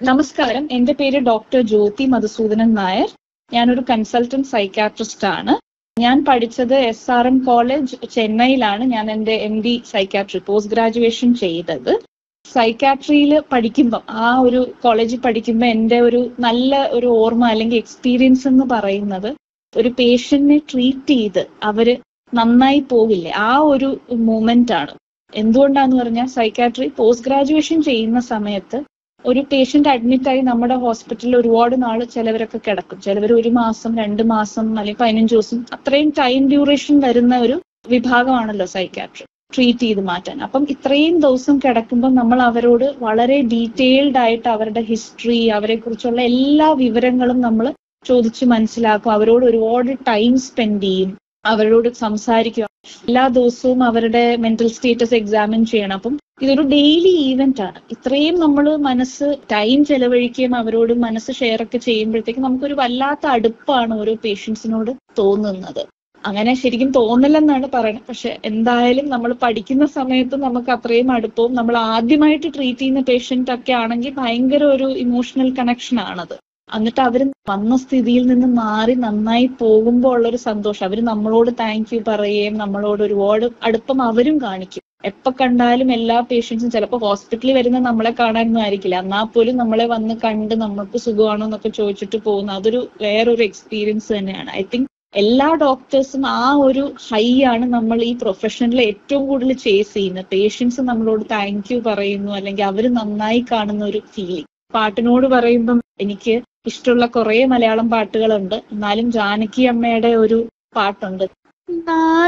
നമസ്കാരം എന്റെ പേര് ഡോക്ടർ ജ്യോതി മധുസൂദനൻ നായർ ഞാനൊരു കൺസൾട്ടന്റ് സൈക്കാട്രിസ്റ്റ് ആണ് ഞാൻ പഠിച്ചത് എസ് ആർ എം കോളേജ് ചെന്നൈയിലാണ് ഞാൻ എന്റെ M D psychiatry post graduation ചെയ്തത് സൈക്കാട്രിയിൽ പഠിക്കുമ്പോൾ ആ ഒരു കോളേജിൽ പഠിക്കുമ്പോൾ എൻ്റെ ഒരു നല്ല ഒരു ഓർമ്മ അല്ലെങ്കിൽ എക്സ്പീരിയൻസ് എന്ന് പറയുന്നത് ഒരു പേഷ്യന്റിനെ ട്രീറ്റ് ചെയ്ത് അവര് നന്നായി പോകില്ലേ ആ ഒരു മൂമെന്റ് ആണ് എന്തുകൊണ്ടാന്ന് പറഞ്ഞാൽ സൈക്കാട്രി പോസ്റ്റ് ഗ്രാജുവേഷൻ ചെയ്യുന്ന സമയത്ത് ഒരു പേഷ്യന്റ് അഡ്മിറ്റ് ആയി നമ്മുടെ ഹോസ്പിറ്റലിൽ ഒരുപാട് നാള് ചിലവരൊക്കെ കിടക്കും ചിലവർ ഒരു മാസം രണ്ട് മാസം അല്ലെങ്കിൽ പതിനഞ്ച് ദിവസം അത്രയും ടൈം ഡ്യൂറേഷൻ വരുന്ന ഒരു വിഭാഗമാണല്ലോ സൈക്കാട്രി ട്രീറ്റ് ചെയ്ത് മാറ്റാൻ അപ്പം ഇത്രയും ദിവസം കിടക്കുമ്പോൾ നമ്മൾ അവരോട് വളരെ ഡീറ്റെയിൽഡ് ആയിട്ട് അവരുടെ ഹിസ്റ്ററി അവരെ കുറിച്ചുള്ള എല്ലാ വിവരങ്ങളും നമ്മൾ ചോദിച്ച് മനസ്സിലാക്കും അവരോട് ഒരുപാട് ടൈം സ്പെൻഡ് ചെയ്യും അവരോട് സംസാരിക്കുക എല്ലാ ദിവസവും അവരുടെ മെന്റൽ സ്റ്റേറ്റസ് എക്സാമിൻ ചെയ്യണം അപ്പം ഇതൊരു ഡെയിലി ഈവന്റ് ആണ് ഇത്രയും നമ്മൾ മനസ്സ് ടൈം ചെലവഴിക്കുകയും അവരോട് മനസ്സ് ഷെയർ ഒക്കെ ചെയ്യുമ്പോഴത്തേക്ക് നമുക്കൊരു വല്ലാത്ത അടുപ്പാണ് ഓരോ പേഷ്യൻസിനോട് തോന്നുന്നത് അങ്ങനെ ശരിക്കും തോന്നില്ലെന്നാണ് പറയുന്നത് പക്ഷെ എന്തായാലും നമ്മൾ പഠിക്കുന്ന സമയത്ത് നമുക്ക് അത്രയും അടുപ്പവും നമ്മൾ ആദ്യമായിട്ട് ട്രീറ്റ് ചെയ്യുന്ന പേഷ്യന്റ് ഒക്കെ ആണെങ്കിൽ ഭയങ്കര ഒരു ഇമോഷണൽ കണക്ഷൻ ആണത് എന്നിട്ട് അവർ വന്ന സ്ഥിതിയിൽ നിന്ന് മാറി നന്നായി പോകുമ്പോൾ ഉള്ളൊരു സന്തോഷം അവർ നമ്മളോട് താങ്ക് യു പറയുകയും നമ്മളോട് ഒരുപാട് അടുപ്പം അവരും കാണിക്കും എപ്പോ കണ്ടാലും എല്ലാ പേഷ്യൻസും ചിലപ്പോൾ ഹോസ്പിറ്റലിൽ വരുന്ന നമ്മളെ കാണാനൊന്നും ആയിരിക്കില്ല എന്നാൽ പോലും നമ്മളെ വന്ന് കണ്ട് നമുക്ക് സുഖമാണോ എന്നൊക്കെ ചോദിച്ചിട്ട് പോകുന്ന അതൊരു വേറൊരു എക്സ്പീരിയൻസ് തന്നെയാണ് ഐ തിങ്ക് എല്ലാ ഡോക്ടേഴ്സും ആ ഒരു ഹൈ ആണ് നമ്മൾ ഈ പ്രൊഫഷനിൽ ഏറ്റവും കൂടുതൽ ചേസ് ചെയ്യുന്നത് പേഷ്യൻസ് നമ്മളോട് താങ്ക് യു പറയുന്നു അല്ലെങ്കിൽ അവർ നന്നായി കാണുന്ന ഒരു ഫീലിംഗ് പാട്ടിനോട് പറയുമ്പം എനിക്ക് ഇഷ്ടമുള്ള കുറെ മലയാളം പാട്ടുകളുണ്ട് എന്നാലും ജാനകി അമ്മയുടെ ഒരു പാട്ടുണ്ട്